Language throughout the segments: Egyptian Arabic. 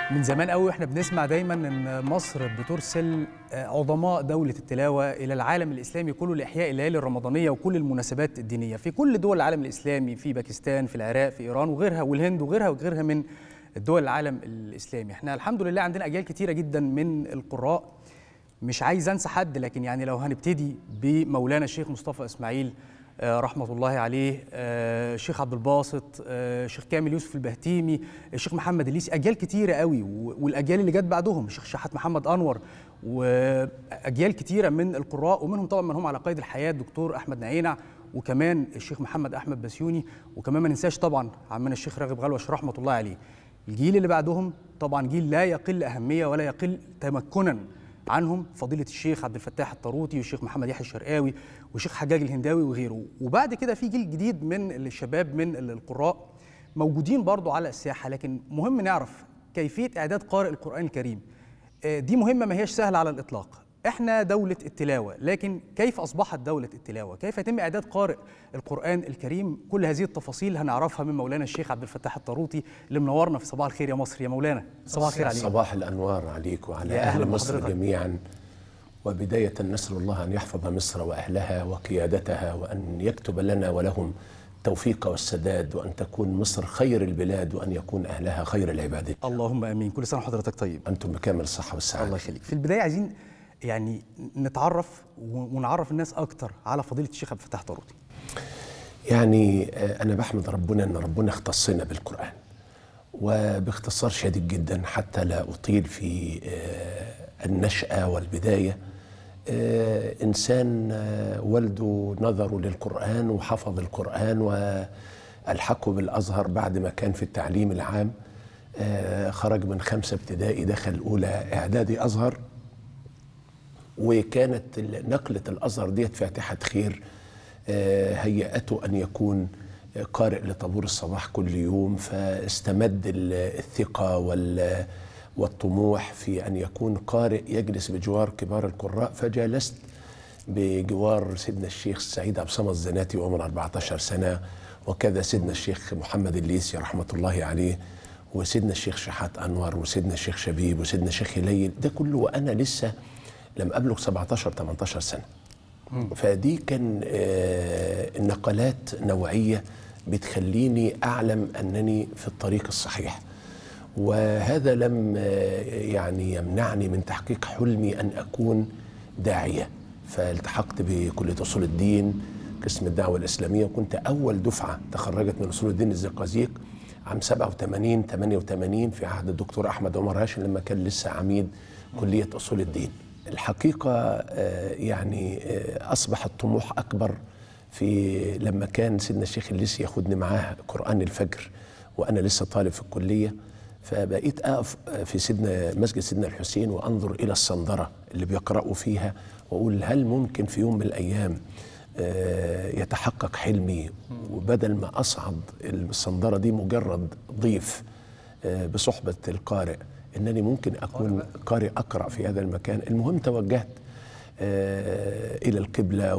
من زمان قوي واحنا بنسمع دايما ان مصر بترسل عظماء دوله التلاوه الى العالم الاسلامي كله لاحياء الليالي الرمضانيه وكل المناسبات الدينيه في كل دول العالم الاسلامي في باكستان في العراق في ايران وغيرها والهند وغيرها وغيرها من الدول العالم الاسلامي احنا الحمد لله عندنا اجيال كتيره جدا من القراء مش عايز انسى حد لكن يعني لو هنبتدي بمولانا الشيخ مصطفى اسماعيل رحمة الله عليه الشيخ عبد الباسط الشيخ كامل يوسف البهتيمي الشيخ محمد الليسي أجيال كتيرة قوي والأجيال اللي جت بعدهم الشيخ شحات محمد أنور وأجيال كتيرة من القراء ومنهم طبعا من هم على قيد الحياة الدكتور أحمد نعينع وكمان الشيخ محمد أحمد بسيوني وكمان ما ننساش طبعا عمنا الشيخ راغب غلوش رحمة الله عليه الجيل اللي بعدهم طبعا جيل لا يقل أهمية ولا يقل تمكنا عنهم فضيلة الشيخ عبد الفتاح الطروطي والشيخ محمد يحيى الشرقاوي والشيخ حجاج الهنداوي وغيره وبعد كده في جيل جديد من الشباب من القراء موجودين برضو على الساحة لكن مهم نعرف كيفية إعداد قارئ القرآن الكريم دي مهمة ما هيش سهلة على الإطلاق احنا دولة التلاوة لكن كيف أصبحت دولة التلاوة كيف يتم إعداد قارئ القرآن الكريم كل هذه التفاصيل هنعرفها من مولانا الشيخ عبد الفتاح الطروطي اللي منورنا في صباح الخير يا مصر يا مولانا صباح الخير عليك صباح الأنوار عليك وعلى أهل مصر بحضرتك. جميعا وبداية نسأل الله أن يحفظ مصر وأهلها وقيادتها وأن يكتب لنا ولهم التوفيق والسداد وأن تكون مصر خير البلاد وأن يكون أهلها خير العباد اللهم أمين كل سنة وحضرتك طيب أنتم بكامل الصحة والسعادة الله يخليك في البداية عايزين يعني نتعرف ونعرف الناس أكتر على فضيلة الشيخ عبد الفتاح طروطي يعني أنا بحمد ربنا أن ربنا اختصنا بالقرآن وباختصار شديد جدا حتى لا أطيل في النشأة والبداية إنسان والده نظروا للقرآن وحفظ القرآن والحقه بالأزهر بعد ما كان في التعليم العام خرج من خمسة ابتدائي دخل أولى إعدادي أزهر وكانت نقلة الأزهر ديت فاتحة خير هيئته أن يكون قارئ لطابور الصباح كل يوم فاستمد الثقة وال والطموح في أن يكون قارئ يجلس بجوار كبار القراء فجالست بجوار سيدنا الشيخ سعيد عبد الصمد الزناتي وعمر 14 سنة وكذا سيدنا الشيخ محمد الليثي رحمة الله عليه وسيدنا الشيخ شحات أنور وسيدنا الشيخ شبيب وسيدنا الشيخ هليل ده كله وأنا لسه لم أبلغ 17 18 سنة فدي كان نقلات نوعية بتخليني أعلم أنني في الطريق الصحيح وهذا لم يعني يمنعني من تحقيق حلمي ان اكون داعيه فالتحقت بكليه اصول الدين قسم الدعوه الاسلاميه وكنت اول دفعه تخرجت من اصول الدين الزقازيق عام 87 88 في عهد الدكتور احمد عمر هاشم لما كان لسه عميد كليه اصول الدين. الحقيقه يعني اصبح الطموح اكبر في لما كان سيدنا الشيخ الليثي ياخدني معاه قران الفجر وانا لسه طالب في الكليه فبقيت اقف في سيدنا مسجد سيدنا الحسين وانظر الى الصندره اللي بيقراوا فيها واقول هل ممكن في يوم من الايام يتحقق حلمي وبدل ما اصعد الصندره دي مجرد ضيف بصحبه القارئ انني ممكن اكون قارئ اقرا في هذا المكان المهم توجهت الى القبله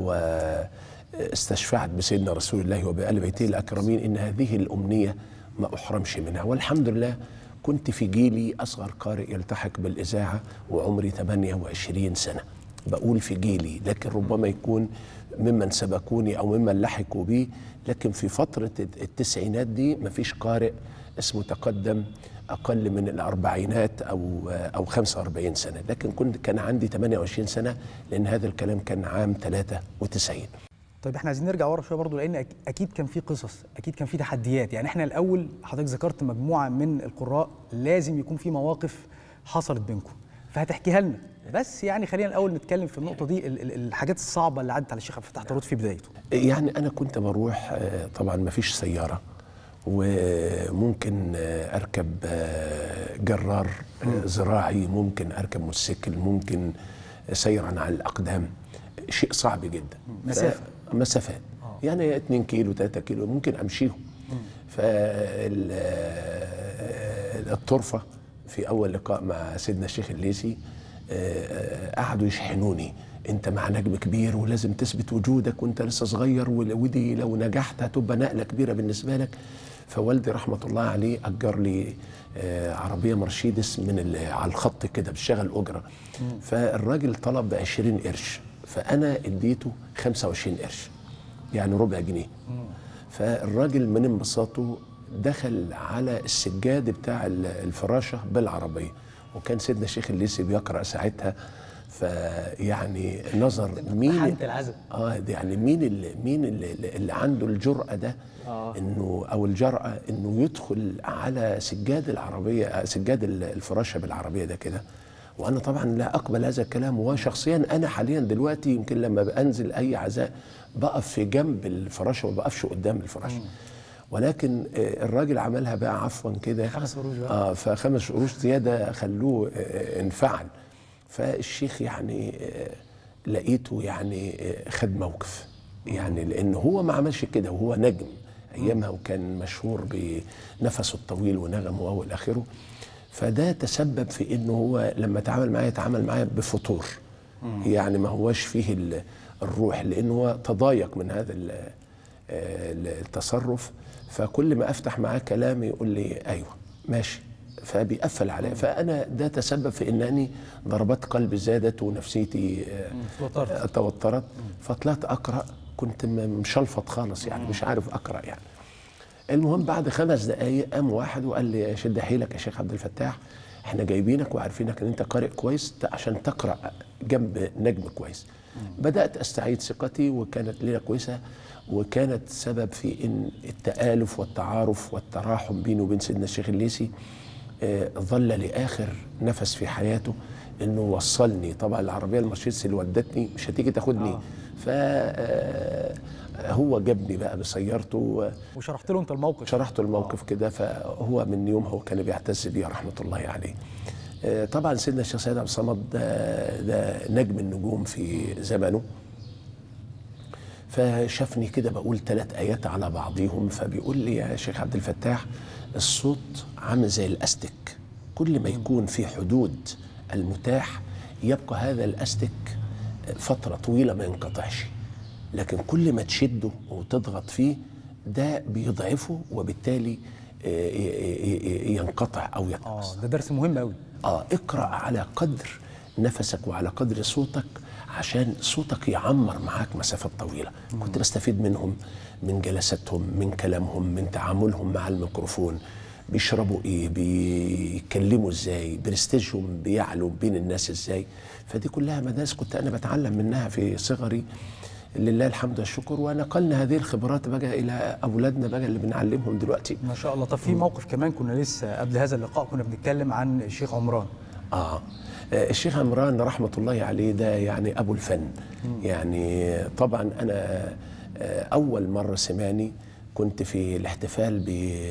واستشفعت بسيدنا رسول الله وبآل بيته الاكرمين ان هذه الامنيه ما احرمش منها والحمد لله كنت في جيلي أصغر قارئ يلتحق بالإذاعة وعمري 28 سنة بقول في جيلي لكن ربما يكون ممن سبقوني أو ممن لحقوا بي لكن في فترة التسعينات دي مفيش قارئ اسمه تقدم أقل من الأربعينات أو أو 45 سنة لكن كنت كان عندي 28 سنة لأن هذا الكلام كان عام 93 طيب احنا عايزين نرجع ورا شويه برضه لان اكيد كان في قصص اكيد كان في تحديات يعني احنا الاول حضرتك ذكرت مجموعه من القراء لازم يكون في مواقف حصلت بينكم فهتحكيها لنا بس يعني خلينا الاول نتكلم في النقطه دي الحاجات الصعبه اللي عدت على الشيخ عبد الفتاح طروط في بدايته يعني انا كنت بروح طبعا ما فيش سياره وممكن اركب جرار زراعي ممكن اركب موتوسيكل ممكن سيرا على الاقدام شيء صعب جدا مسافه مسافات آه. يعني 2 كيلو 3 كيلو ممكن امشيهم فالطرفه في اول لقاء مع سيدنا الشيخ الليثي قعدوا يشحنوني انت مع نجم كبير ولازم تثبت وجودك وانت لسه صغير ودي لو نجحت هتبقى نقله كبيره بالنسبه لك فوالدي رحمه الله عليه اجر لي آه، عربيه مرشيدس من ال- على الخط كده بتشتغل اجره فالراجل طلب ب 20 قرش فانا اديته 25 قرش يعني ربع جنيه فالراجل من انبساطه دخل على السجاد بتاع ال- الفراشه بالعربيه وكان سيدنا الشيخ الليسي بيقرا ساعتها فيعني نظر مين حالة العزم. اه ده يعني مين اللي مين اللي, اللي عنده الجرأه ده آه. انه او الجرأه انه يدخل على سجاد العربيه آه، سجاد ال- الفراشه بالعربيه ده كده وانا طبعا لا اقبل هذا الكلام وشخصيا انا حاليا دلوقتي يمكن لما بنزل اي عزاء بقف في جنب الفراشه ما بقفش قدام الفراشه ولكن آه، الراجل عملها بقى عفوا كده خمس قروش بقى. اه فخمس قروش زياده خلوه آه، انفعل فالشيخ يعني آه، لقيته يعني آه، خد موقف يعني لان هو ما عملش كده وهو نجم ايامها وكان مشهور بنفسه الطويل ونغمه والى اخره فده تسبب في انه هو لما تعامل معايا تعامل معايا بفتور يعني ما هوش فيه ال- الروح لانه هو تضايق من هذا ال- آه، التصرف فكل ما افتح معاه كلام يقول لي ايوه ماشي فبيقفل عليا فانا ده تسبب في انني ضربات قلبي زادت ونفسيتي آه، توترت. آه، توترت فطلعت اقرا كنت م- مشلفط خالص يعني مش عارف اقرا يعني المهم بعد خمس دقايق قام واحد وقال لي شد حيلك يا شيخ عبد الفتاح احنا جايبينك وعارفينك ان انت قارئ كويس ت- عشان تقرا جنب نجم كويس بدات استعيد ثقتي وكانت ليله كويسه وكانت سبب في ان التالف والتعارف والتراحم بيني وبين سيدنا الشيخ الليسي آه، ظل لاخر نفس في حياته انه وصلني طبعا العربيه المرشيدس اللي ودتني مش هتيجي تاخدني آه. ف آه، هو جابني بقى بسيارته وشرحت له انت الموقف شرحت الموقف كده فهو من يومها هو كان بيعتز بيه رحمه الله عليه. آه، طبعا سيدنا الشيخ سيد عبد الصمد ده, ده نجم النجوم في زمنه فشافني كده بقول ثلاث ايات على بعضيهم فبيقول لي يا شيخ عبد الفتاح الصوت عامل زي الاستك كل ما يكون في حدود المتاح يبقى هذا الاستك فتره طويله ما ينقطعش لكن كل ما تشده وتضغط فيه ده بيضعفه وبالتالي آه، ي- ي- ينقطع او يتقص اه ده درس مهم قوي اه اقرا على قدر نفسك وعلى قدر صوتك عشان صوتك يعمر معاك مسافات طويله كنت بستفيد منهم من جلساتهم من كلامهم من تعاملهم مع الميكروفون بيشربوا ايه بيتكلموا ازاي برستيجهم بيعلو بين الناس ازاي فدي كلها مدارس كنت انا بتعلم منها في صغري لله الحمد والشكر ونقلنا هذه الخبرات بقى الى اولادنا بقى اللي بنعلمهم دلوقتي ما شاء الله طب في موقف كمان كنا لسه قبل هذا اللقاء كنا بنتكلم عن الشيخ عمران آه آه، الشيخ عمران رحمة الله عليه ده يعني أبو الفن يعني طبعا أنا آه، أول مرة سمعني كنت في الاحتفال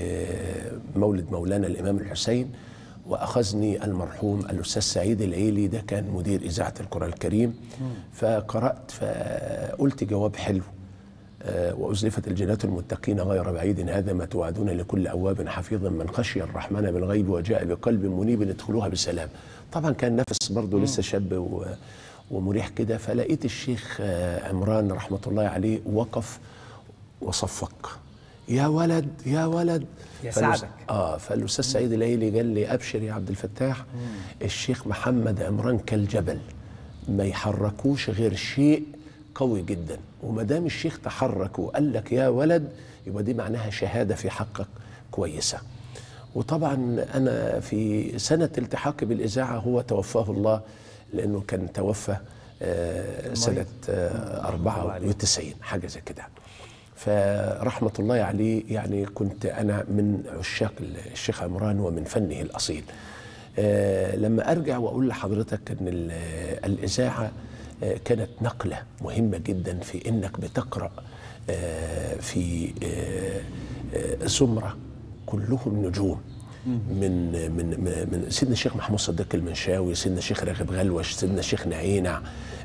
بمولد مولانا الإمام الحسين وأخذني المرحوم الأستاذ سعيد العيلي ده كان مدير إذاعة القرآن الكريم فقرأت فقلت جواب حلو آه، وأزلفت الجنات المتقين غير بعيد هذا ما توعدون لكل أواب حفيظ من خشي الرحمن بالغيب وجاء بقلب منيب ادخلوها بسلام طبعا كان نفس برضه لسه شاب و- ومريح كده فلقيت الشيخ آه، عمران رحمة الله عليه وقف وصفق يا ولد يا ولد يا فالأس- سعدك. اه فالاستاذ سعيد العيلي قال لي ابشر يا عبد الفتاح الشيخ محمد عمران كالجبل ما يحركوش غير شيء قوي جدا وما دام الشيخ تحرك وقال لك يا ولد يبقى دي معناها شهاده في حقك كويسه وطبعا انا في سنه التحاقي بالاذاعه هو توفاه الله لانه كان توفى آه، سنه آه، 94 حاجه زي كده فرحمة الله عليه يعني كنت أنا من عشاق الشيخ عمران ومن فنه الأصيل آه لما أرجع وأقول لحضرتك أن ال- الإذاعة آه كانت نقلة مهمة جدا في أنك بتقرأ آه في آه آه زمرة كلهم نجوم من من من من سيدنا الشيخ محمود صديق المنشاوي سيدنا الشيخ راغب غلوش سيدنا الشيخ نعينع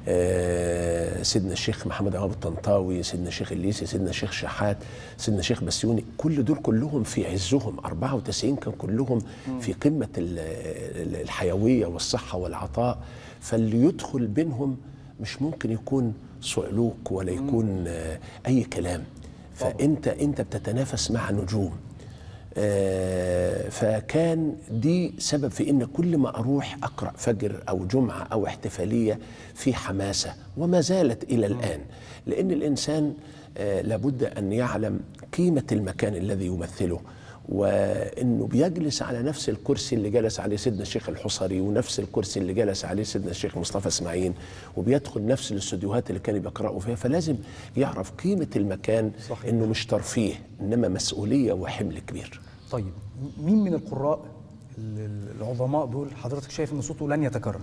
آه، سيدنا الشيخ محمد عوض الطنطاوي سيدنا الشيخ الليسي سيدنا الشيخ شحات سيدنا الشيخ بسيوني كل دول كلهم في عزهم 94 كان كلهم في قمة ال- ال- الحيوية والصحة والعطاء فاللي يدخل بينهم مش ممكن يكون صعلوك ولا يكون آه، أي كلام فأنت أنت بتتنافس مع نجوم آه، فكان دي سبب في ان كل ما اروح اقرا فجر او جمعه او احتفاليه في حماسه وما زالت الى الان لان الانسان آه، لابد ان يعلم قيمه المكان الذي يمثله وانه بيجلس على نفس الكرسي اللي جلس عليه سيدنا الشيخ الحصري ونفس الكرسي اللي جلس عليه سيدنا الشيخ مصطفى اسماعيل وبيدخل نفس الاستوديوهات اللي كانوا بيقراوا فيها فلازم يعرف قيمه المكان صحيح. انه مش ترفيه انما مسؤوليه وحمل كبير طيب م- مين من القراء ال- ال- العظماء دول حضرتك شايف ان صوته لن يتكرر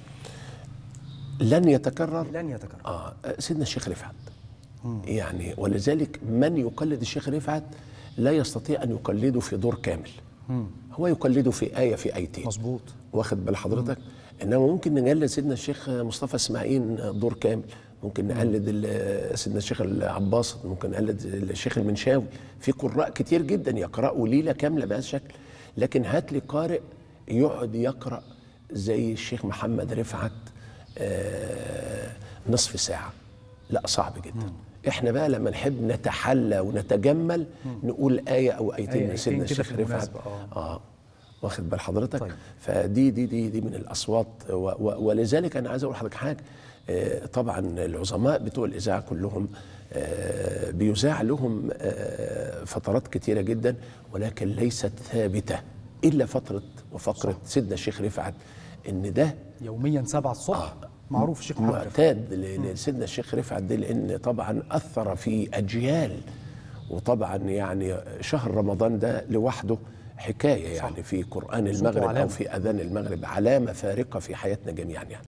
لن يتكرر لن يتكرر اه سيدنا الشيخ رفعت يعني ولذلك من يقلد الشيخ رفعت لا يستطيع ان يقلده في دور كامل هو يقلده في ايه في ايتين مظبوط واخد بال حضرتك انما ممكن نقلد سيدنا الشيخ مصطفى اسماعيل دور كامل ممكن نقلد ال- سيدنا الشيخ العباس ممكن نقلد الشيخ المنشاوي في قراء كتير جدا يقرأوا ليلة كاملة بهذا الشكل لكن هات لي قارئ يقعد يقرأ زي الشيخ محمد رفعت آه، نصف ساعة لا صعب جدا احنا بقى لما نحب نتحلى ونتجمل نقول آية أو آية، آيتين من آيتين سيدنا كده الشيخ في رفعت المناسبة، آه. اه واخد بال حضرتك طيب. طيب. فدي دي دي دي من الاصوات و و ولذلك انا عايز اقول لحضرتك حاجه آه، طبعا العظماء بتوع الاذاعه كلهم آه، بيذاع لهم آه، فترات كتيره جدا ولكن ليست ثابته الا فتره وفقره سيدنا الشيخ رفعت ان ده يوميا سبعة الصبح معروف الشيخ محمد رفعت معتاد ل- لسيدنا الشيخ رفعت ده لان طبعا اثر في اجيال وطبعا يعني شهر رمضان ده لوحده حكايه يعني في قران صوته المغرب علامة. او في اذان المغرب علامه فارقه في حياتنا جميعا يعني